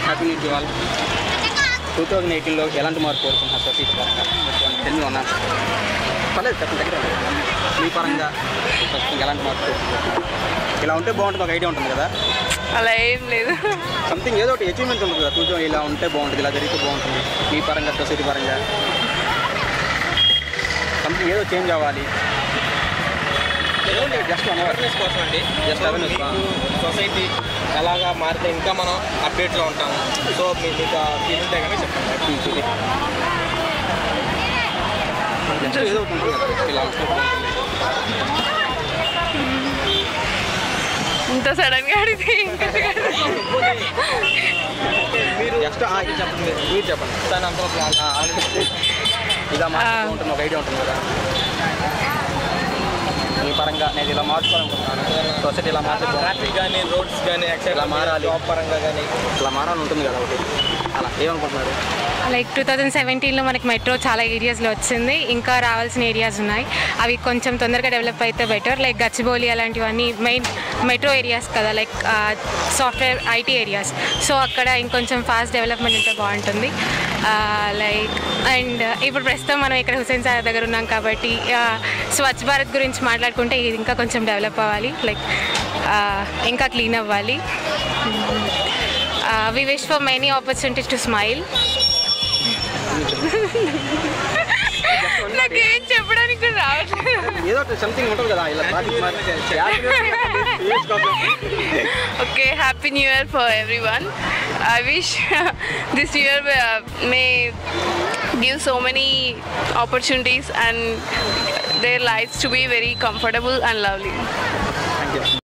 Happy new to all two thousand ఎయిటీన్లో ఎలాంటి మార్పు కోరుకుంటున్నారు సతీష్ పరంగా టెన్ ఉన్నా పర్లేదు చెప్పండి దగ్గర ఉండండి. మీ పరంగా ప్రస్తుతం ఎలాంటి మార్పు కోరుకుంటున్నారు ఇలా ఉంటే బాగుంటుంది ఒక ఐడియా ఉంటుంది కదా అలా ఏం లేదు సంథింగ్ ఏదో ఒకటి అచీవ్మెంట్ ఉంటుంది కదా కొంచెం ఇలా ఉంటే బాగుంటుంది ఇలా జరిగితే బాగుంటుంది మీ పరంగా సొసైటీ పరంగా సంథింగ్ ఏదో చేంజ్ అవ్వాలి జస్ట్ అవేర్నెస్ కోసం అండి Just awareness, ఆ. సొసైటీ ఎలాగా మారితే ఇంకా మనం అప్డేట్లో ఉంటాము సో మీ మీకు ఆ ఫీల్ ఉంటే కానీ చెప్పండి జస్ట్ ఏదో ఒకటి ఉంటుంది కదా ఇలా ఉంటే బాగుంటుంది ఇంత సడన్గా అడిగితే ఇంకా మీరు జస్ట్ చెప్పండి మీరు మీరు చెప్పండి దాని అంతా ప్లాన్ ఇలా మార్చుకుంటూ ఉంటుంది ఒక ఐడియా ఉంటుంది కదా మీ పరంగా నేను ఇలా మార్చుకోవాలనుకుంటున్నాను సొసైటీ ఇలా మార్చుకో ట్రాఫిక్ కానీ రోడ్స్ కానీ ఇలా మారాలి. జాబ్ పరంగా కానీ ఇలా మారాలని ఉంటుంది కదా ఒకటి అలా ఏమనుకుంటున్నారు లైక్ టూ థౌజండ్ సెవెంటీన్లో మనకి మెట్రో చాలా ఏరియాస్లో వచ్చింది ఇంకా రావాల్సిన ఏరియాస్ ఉన్నాయి అవి కొంచెం తొందరగా డెవలప్ అయితే బెటర్ లైక్ గచ్చిబౌలి అలాంటివన్నీ మెయిన్ మెట్రో ఏరియాస్ కదా like software IT areas so అక్కడ ఇంకొంచెం ఫాస్ట్ డెవలప్మెంట్ ఉంటే బాగుంటుంది లైక్ అండ్ ఇప్పుడు ప్రస్తుతం మనం ఇక్కడ హుసేన్ సాగర్ దగ్గర ఉన్నాం కాబట్టి ఆ, స్వచ్ఛ భారత్ గురించి మాట్లాడుకుంటే ఇది ఇంకా కొంచెం డెవలప్ అవ్వాలి లైక్ ఇంకా క్లీన్ అవ్వాలి we wish for many opportunities to smile నాకేం చెప్పడానికి కూడా రావట్లేదు ఏదో ఒకటి సంథింగ్ ఉంటుంది కదా ఇలా traffic Okay, Happy New Year for everyone. I wish this year uh, may give so many opportunities and their lives to be very comfortable and lovely.